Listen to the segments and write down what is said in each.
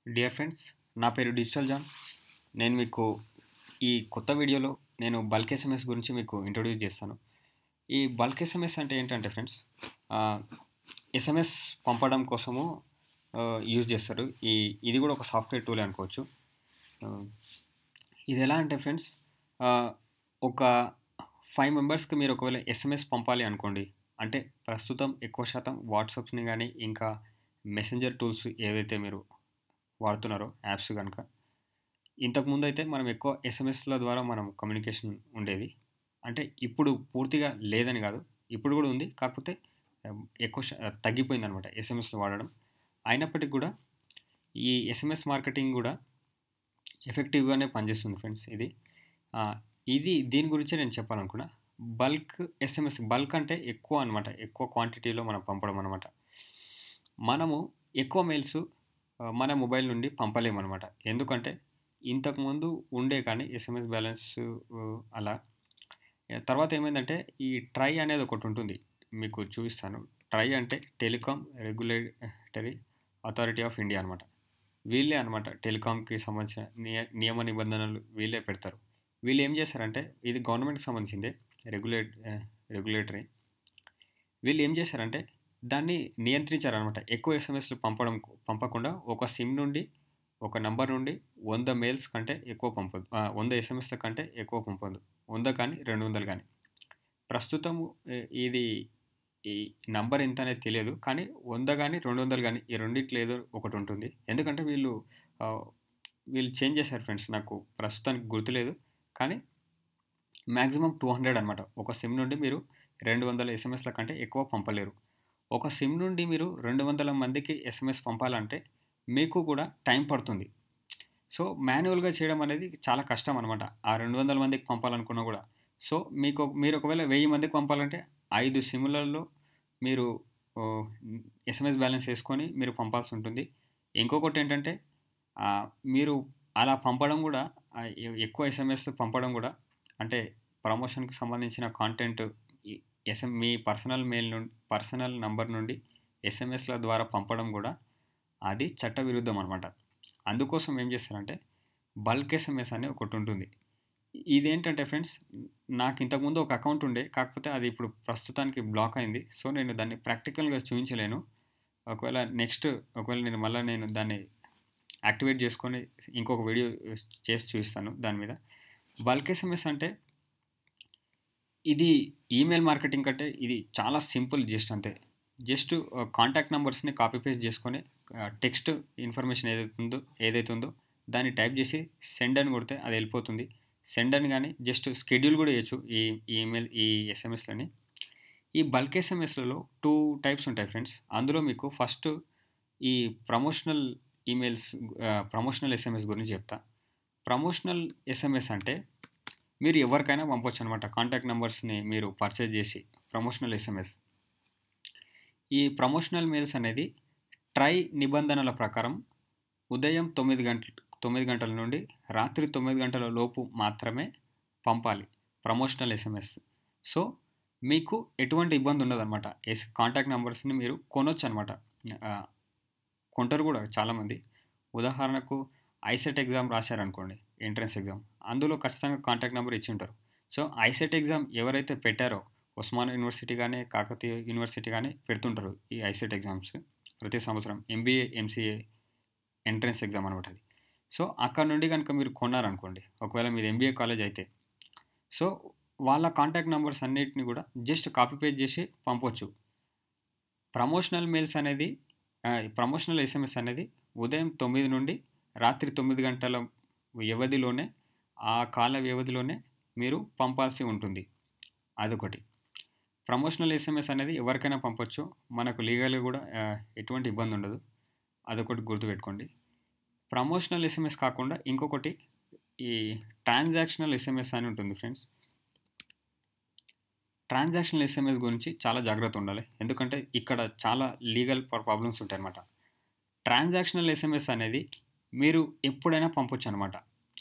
dear friends నా పేరు digital John నేను మీకు ఈ కొత్త వీడియోలో నేను బల్క్ ఎస్ఎంఎస్ గురించి మీకు ఇంట్రొడ్యూస్ చేస్తాను ఈ బల్క్ ఎస్ఎంఎస్ అంటే ఏంటంటే ఫ్రెండ్స్ ఎస్ఎంఎస్ పంపడం కోసము యూజ్ చేస్తారు ఈ ఇది కూడా ఒక సాఫ్ట్వేర్ టూల్ అనుకోవచ్చు ఆ, ఇది ఎలా అంటే ఫ్రెండ్స్ ఒక ఫైవ్ మెంబర్స్కి మీరు ఒకవేళ ఎస్ఎంఎస్ పంపాలి అనుకోండి అంటే ప్రస్తుతం ఎక్కువ శాతం వాట్సాప్స్ని కానీ ఇంకా మెసెంజర్ టూల్స్ ఏదైతే మీరు వాడుతున్నారో యాప్స్ కనుక ఇంతకుముందు అయితే మనం ఎక్కువ ఎస్ఎంఎస్ల ద్వారా మనం కమ్యూనికేషన్ ఉండేది అంటే ఇప్పుడు పూర్తిగా లేదని కాదు ఇప్పుడు కూడా ఉంది కాకపోతే ఆ, ఎక్కువ శా- తగ్గిపోయింది అనమాట ఎస్ఎంఎస్లు వాడడం అయినప్పటికీ కూడా ఈ ఎస్ఎంఎస్ మార్కెటింగ్ కూడా ఎఫెక్టివ్గానే పనిచేస్తుంది ఫ్రెండ్స్ ఇది ఆ, ఇది దీని గురించి నేను చెప్పాలనుకున్నా బల్క్ ఎస్ఎంఎస్ బల్క్ అంటే ఎక్కువ అనమాట ఎక్కువ క్వాంటిటీలో మనం పంపడం అనమాట మనము ఎక్కువ మెయిల్స్ మన మొబైల్ నుండి పంపలేమన్నమాట ఎందుకంటే ఇంతకుముందు ఉండే కానీ ఎస్ఎంఎస్ బ్యాలెన్స్ అలా ఆ, తర్వాత ఏమైందంటే ఈ ట్రై అనేది ఒకటి ఉంటుంది మీకు చూపిస్తాను ట్రై అంటే telecom regulatory authority of India అనమాట వీళ్ళే అనమాట టెలికాంకి సంబంధించిన నియ నియమ నిబంధనలు వీళ్ళే పెడతారు వీళ్ళు ఏం చేస్తారంటే ఇది గవర్నమెంట్కి సంబంధించిందే రెగ్యులేట్ రెగ్యులేటరీ వీళ్ళు ఏం చేశారంటే దాన్ని నియంత్రించారనమాట ఎక్కువ ఎస్ఎంఎస్లు పంపడం పంపకుండా ఒక సిమ్ నుండి ఒక నంబర్ నుండి వంద మెయిల్స్ కంటే ఎక్కువ పంపదు ఆ, వంద ఎస్ఎంఎస్ల కంటే ఎక్కువ పంపదు వంద కానీ రెండు వందలు కానీ ప్రస్తుతం ఇది ఈ నంబర్ ఎంత అనేది తెలియదు కానీ వంద కానీ రెండు వందలు కానీ ఈ రెండిట్లో ఏదో ఒకటి ఉంటుంది ఎందుకంటే వీళ్ళు ఆ, వీళ్ళు చేంజ్ చేశారు ఫ్రెండ్స్ నాకు ప్రస్తుతానికి గుర్తులేదు కానీ మ్యాక్సిమం టూ హండ్రెడ్ అనమాట ఒక సిమ్ నుండి మీరు రెండు వందల ఎస్ఎంఎస్ల కంటే ఎక్కువ పంపలేరు ఒక సిమ్ నుండి మీరు రెండు వందల మందికి ఎస్ఎంఎస్ పంపాలంటే మీకు కూడా టైం పడుతుంది సో మాన్యువల్గా చేయడం అనేది చాలా కష్టం అనమాట ఆ రెండు వందల మందికి పంపాలనుకున్నా కూడా సో మీకు మీరు ఒకవేళ వెయ్యి మందికి పంపాలంటే ఐదు సిమ్లలో మీరు ఎస్ఎంఎస్ బ్యాలెన్స్ వేసుకొని మీరు పంపాల్సి ఉంటుంది ఇంకొకటి ఏంటంటే ఆ, మీరు అలా పంపడం కూడా ఆ, ఎ- ఎక్కువ ఎస్ఎంఎస్ పంపడం కూడా అంటే ప్రమోషన్కి సంబంధించిన కాంటెంట్ ఎస్ఎం మీ పర్సనల్ మెయిల్ నుండి పర్సనల్ నంబర్ నుండి ఎస్ఎంఎస్ల ద్వారా పంపడం కూడా అది చట్ట విరుద్ధం అనమాట అందుకోసం ఏం చేస్తారంటే బల్క్ ఎస్ఎంఎస్ అని ఒకటి ఉంటుంది ఇదేంటంటే ఫ్రెండ్స్ నాకు ఇంతకుముందు ఒక అకౌంట్ ఉండే కాకపోతే అది ఇప్పుడు ప్రస్తుతానికి బ్లాక్ అయింది సో నేను దాన్ని ప్రాక్టికల్గా చూపించలేను ఒకవేళ నెక్స్ట్ ఒకవేళ నేను మళ్ళీ నేను దాన్ని యాక్టివేట్ చేసుకొని ఇంకొక వీడియో చేసి చూపిస్తాను దాని మీద బల్క్ ఎస్ఎంఎస్ అంటే ఇది ఈమెయిల్ మార్కెటింగ్ కంటే ఇది చాలా సింపుల్ జస్ట్ అంతే జస్ట్ కాంటాక్ట్ నెంబర్స్ని కాపీ పేస్ట్ చేసుకొని టెక్స్ట్ ఇన్ఫర్మేషన్ ఏదైతే ఉందో ఏదైతే ఉందో దాన్ని టైప్ చేసి సెండ్ అని కొడితే అది వెళ్ళిపోతుంది సెండ్ అని కానీ జస్ట్ స్కెడ్యూల్ కూడా చేయొచ్చు ఈ ఈమెయిల్ ఈ ఎస్ఎంఎస్లని ఈ బల్క్ ఎస్ఎంఎస్లలో టూ టైప్స్ ఉంటాయి ఫ్రెండ్స్ అందులో మీకు ఫస్ట్ ఈ ప్రమోషనల్ ఈమెయిల్స్ ప్రమోషనల్ ఎస్ఎంఎస్ గురించి చెప్తా ప్రమోషనల్ ఎస్ఎంఎస్ అంటే మీరు ఎవరికైనా పంపొచ్చు అనమాట కాంటాక్ట్ నెంబర్స్ని మీరు పర్చేజ్ చేసి ప్రమోషనల్ ఎస్ఎంఎస్ ఈ ప్రమోషనల్ మెయిల్స్ అనేది ట్రై నిబంధనల ప్రకారం ఉదయం తొమ్మిది గంటల తొమ్మిది గంటల నుండి రాత్రి తొమ్మిది గంటల లోపు మాత్రమే పంపాలి ప్రమోషనల్ ఎస్ఎంఎస్ సో మీకు ఎటువంటి ఇబ్బంది ఉండదన్నమాట ఎస్ కాంటాక్ట్ నెంబర్స్ని మీరు కొనొచ్చు అనమాట కొంటారు కూడా చాలామంది ఉదాహరణకు ఐసెట్ ఎగ్జామ్ రాశారనుకోండి ఎంట్రన్స్ ఎగ్జామ్ అందులో ఖచ్చితంగా కాంటాక్ట్ నెంబర్ ఇచ్చి ఉంటారు సో ఐసెట్ ఎగ్జామ్ ఎవరైతే పెట్టారో ఉస్మాన్ యూనివర్సిటీ కానీ కాకతీయ యూనివర్సిటీ కానీ పెడుతుంటారు ఈ ఐసెట్ ఎగ్జామ్స్ ప్రతి సంవత్సరం ఎంబీఏ ఎంసీఏ ఎంట్రన్స్ ఎగ్జామ్ అనమాట అది సో అక్కడ నుండి కనుక మీరు కొన్నారనుకోండి ఒకవేళ మీది ఎంబీఏ కాలేజ్ అయితే సో వాళ్ళ కాంటాక్ట్ నెంబర్స్ అన్నిటిని కూడా జస్ట్ కాపీ పేస్ట్ చేసి పంపొచ్చు ప్రమోషనల్ మెయిల్స్ అనేది ప్రమోషనల్ ఎస్ఎంఎస్ అనేది ఉదయం తొమ్మిది నుండి రాత్రి తొమ్మిది గంటల వ్యవధిలోనే ఆ కాల వ్యవధిలోనే మీరు పంపాల్సి ఉంటుంది అదొకటి ప్రమోషనల్ ఎస్ఎంఎస్ అనేది ఎవరికైనా పంపొచ్చు మనకు లీగల్గా కూడా ఆ, ఎటువంటి ఇబ్బంది ఉండదు అదొకటి గుర్తుపెట్టుకోండి ప్రమోషనల్ ఎస్ఎంఎస్ కాకుండా ఇంకొకటి ఈ ట్రాన్సాక్షనల్ ఎస్ఎంఎస్ అని ఉంటుంది ఫ్రెండ్స్ ట్రాన్సాక్షనల్ ఎస్ఎంఎస్ గురించి చాలా జాగ్రత్త ఉండాలి ఎందుకంటే ఇక్కడ చాలా లీగల్ ప్రాబ్లమ్స్ ఉంటాయి అన్నమాట ట్రాన్సాక్షనల్ ఎస్ఎంఎస్ అనేది మీరు ఎప్పుడైనా పంపొచ్చు అనమాట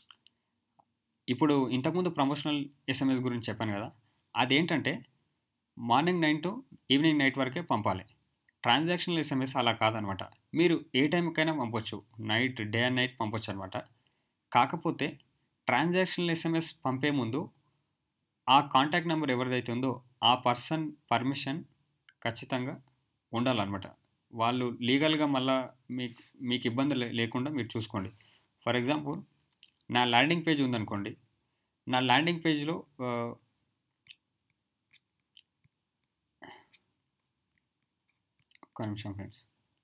ఇప్పుడు ఇంతకుముందు ప్రమోషనల్ ఎస్ఎంఎస్ గురించి చెప్పాను కదా అదేంటంటే morning nine to evening night వరకే పంపాలి ట్రాన్సాక్షనల్ ఎస్ఎంఎస్ అలా కాదనమాట మీరు ఏ టైంకైనా పంపొచ్చు నైట్ డే అండ్ నైట్ పంపొచ్చు అనమాట కాకపోతే ట్రాన్సాక్షనల్ ఎస్ఎంఎస్ పంపే ముందు ఆ కాంటాక్ట్ నెంబర్ ఎవరిదైతే ఉందో ఆ పర్సన్ పర్మిషన్ ఖచ్చితంగా ఉండాలన్నమాట వాళ్ళు లీగల్గా మళ్ళా మీకు మీకు ఇబ్బంది లే- లేకుండా మీరు చూసుకోండి ఫర్ ఎగ్జాంపుల్ నా ల్యాండింగ్ పేజ్ ఉందనుకోండి నా ల్యాండింగ్ పేజ్లో ఒక్క నిమిషం ఫ్రెండ్స్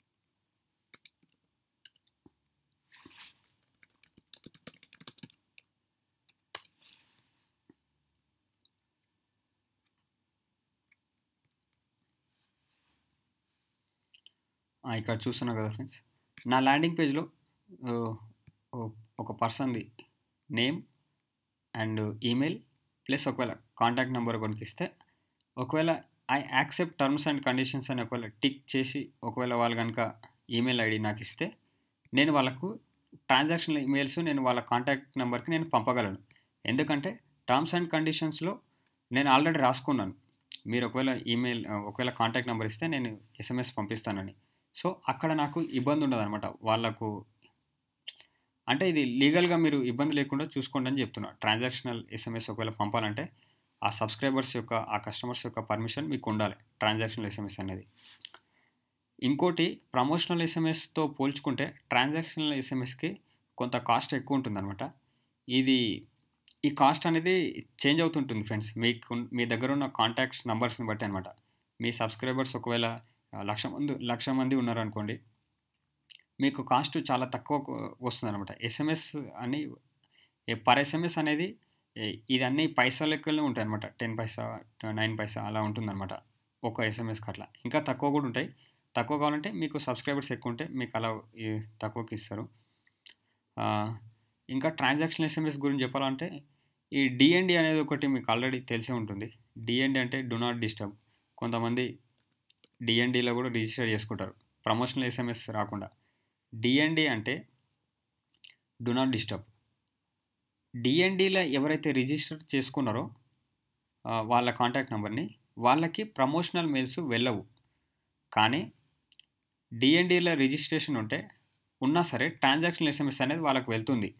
ఆ, ఇక్కడ చూస్తున్నా కదా ఫ్రెండ్స్ నా ల్యాండింగ్ పేజ్లో ఆ, ఓ- ఒక పర్సన్ది నేమ్ అండ్ ఈమెయిల్ ప్లస్ ఒకవేళ కాంటాక్ట్ నెంబర్ కొనికి ఇస్తే ఒకవేళ I accept terms and conditions అని ఒకవేళ టిక్ చేసి ఒకవేళ వాళ్ళు కనుక ఈమెయిల్ ఐడి నాకు ఇస్తే నేను వాళ్ళకు ట్రాన్సాక్షన్ ఈమెయిల్స్ నేను వాళ్ళ కాంటాక్ట్ నెంబర్కి నేను పంపగలను ఎందుకంటే టర్మ్స్ అండ్ కండిషన్స్లో నేను ఆల్రెడీ రాసుకున్నాను మీరు ఒకవేళ ఈమెయిల్ ఒకవేళ కాంటాక్ట్ నెంబర్ ఇస్తే నేను ఎస్ఎంఎస్ పంపిస్తానని సో అక్కడ నాకు ఇబ్బంది ఉండదు అనమాట వాళ్ళకు అంటే ఇది లీగల్గా మీరు ఇబ్బంది లేకుండా చూసుకోండి అని చెప్తున్నా ట్రాన్సాక్షనల్ ఎస్ఎంఎస్ ఒకవేళ పంపాలంటే ఆ సబ్స్క్రైబర్స్ యొక్క ఆ కస్టమర్స్ యొక్క పర్మిషన్ మీకు ఉండాలి ట్రాన్సాక్షనల్ ఎస్ఎంఎస్ అనేది ఇంకోటి ప్రమోషనల్ ఎస్ఎంఎస్తో పోల్చుకుంటే ట్రాన్సాక్షనల్ ఎస్ఎంఎస్కి కొంత కాస్ట్ ఎక్కువ ఉంటుందన్నమాట ఇది ఈ కాస్ట్ అనేది చేంజ్ అవుతుంటుంది ఫ్రెండ్స్ మీకు మీ దగ్గర ఉన్న కాంటాక్ట్స్ నంబర్స్ని బట్టి అనమాట మీ సబ్స్క్రైబర్స్ ఒకవేళ ఆ, లక్ష మంది లక్ష మంది ఉన్నారనుకోండి మీకు కాస్ట్ చాలా తక్కువ వస్తుంది అనమాట ఎస్ఎంఎస్ అని పర్ ఎస్ఎంఎస్ అనేది ఏ- ఇది అన్ని పైసా లెక్కలు ఉంటాయి అనమాట టెన్ పైసా నైన్ పైసా అలా ఉంటుందన్నమాట ఒక ఎస్ఎంఎస్కి అట్లా ఇంకా తక్కువ కూడా ఉంటాయి తక్కువ కావాలంటే మీకు సబ్స్క్రైబర్స్ ఎక్కువ ఉంటే మీకు అలా ఈ, తక్కువకి ఇస్తారు ఆ, ఇంకా ట్రాన్సాక్షన్ ఎస్ఎంఎస్ గురించి చెప్పాలంటే ఈ డిఎన్డి అనేది ఒకటి మీకు ఆల్రెడీ తెలిసే ఉంటుంది డిఎన్డి అంటే డు నాట్ డిస్టర్బ్ కొంతమంది డిఎన్డిలో కూడా రిజిస్టర్ చేసుకుంటారు ప్రమోషనల్ ఎస్ఎంఎస్ రాకుండా డిఎన్డి అంటే డు నాట్ డిస్టర్బ్ డిఎన్డిలో ఎవరైతే రిజిస్టర్ చేసుకున్నారో ఆ, వాళ్ళ కాంటాక్ట్ నెంబర్ని వాళ్ళకి ప్రమోషనల్ మెయిల్స్ వెళ్ళవు కానీ డిఎన్డిలో రిజిస్ట్రేషన్ ఉంటే ఉన్నా సరే ట్రాన్సాక్షన్ ఎస్ఎంఎస్ అనేది వాళ్ళకి వెళ్తుంది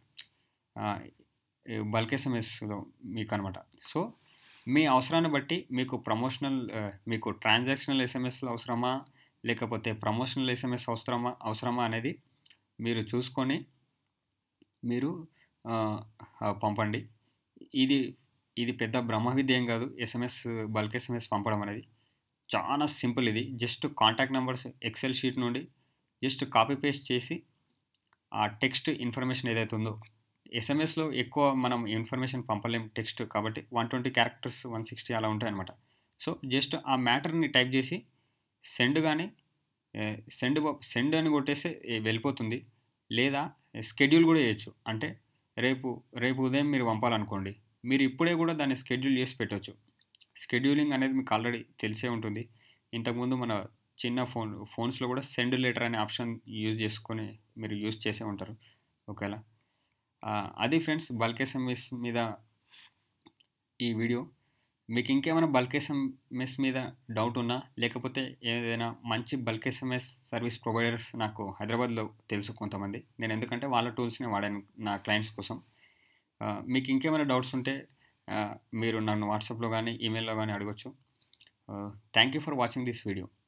బల్క్ ఎస్ఎంఎస్లో మీకు అనమాట సో మీ అవసరాన్ని బట్టి మీకు ప్రమోషనల్ ఆ, మీకు ట్రాన్సాక్షనల్ ఎస్ఎంఎస్ అవసరమా లేకపోతే ప్రమోషనల్ ఎస్ఎంఎస్ అవసరమా అవసరమా అనేది మీరు చూసుకొని మీరు ఆ, ఆ, పంపండి ఇది ఇది పెద్ద బ్రహ్మ విద్య ఏం కాదు ఎస్ఎంఎస్ బల్క్ ఎస్ఎంఎస్ పంపడం అనేది చాలా సింపుల్ ఇది just contact numbers excel sheet నుండి జస్ట్ కాపీ పేస్ట్ చేసి ఆ టెక్స్ట్ ఇన్ఫర్మేషన్ ఏదైతే ఉందో ఎస్ఎంఎస్లో ఎక్కువ మనం ఇన్ఫర్మేషన్ పంపలేం టెక్స్ట్ కాబట్టి one twenty characters one sixty అలా ఉంటాయి అనమాట సో జస్ట్ ఆ మ్యాటర్ని టైప్ చేసి సెండ్ కానీ సెండ్ సెండ్ అని కొట్టేస్తే ఏ, వెళ్ళిపోతుంది లేదా స్కెడ్యూల్ కూడా చేయొచ్చు అంటే రేపు రేపు ఉదయం మీరు పంపాలనుకోండి మీరు ఇప్పుడే కూడా దాన్ని స్కెడ్యూల్ చేసి పెట్టవచ్చు స్కెడ్యూలింగ్ అనేది మీకు ఆల్రెడీ తెలిసే ఉంటుంది ఇంతకుముందు మన చిన్న ఫోన్ ఫోన్స్లో కూడా సెండ్ లెటర్ అనే ఆప్షన్ యూజ్ చేసుకొని మీరు యూజ్ చేసే ఉంటారు ఒకవేళ ఆ, అది ఫ్రెండ్స్ బల్క్ ఎస్ఎంఎస్ మీద ఈ వీడియో మీకు ఇంకేమైనా బల్క్ ఎస్ఎంఎస్ మీద డౌట్ ఉన్నా లేకపోతే ఏదైనా మంచి బల్క్ ఎస్ఎంఎస్ సర్వీస్ ప్రొవైడర్స్ నాకు హైదరాబాద్లో తెలుసు కొంతమంది నేను ఎందుకంటే వాళ్ళ టూల్స్ని వాడాను నా క్లయింట్స్ కోసం ఆ, మీకు ఇంకేమైనా డౌట్స్ ఉంటే ఆ, మీరు నన్ను వాట్సాప్లో కానీ ఈమెయిల్లో కానీ అడగచ్చు thank you for watching this video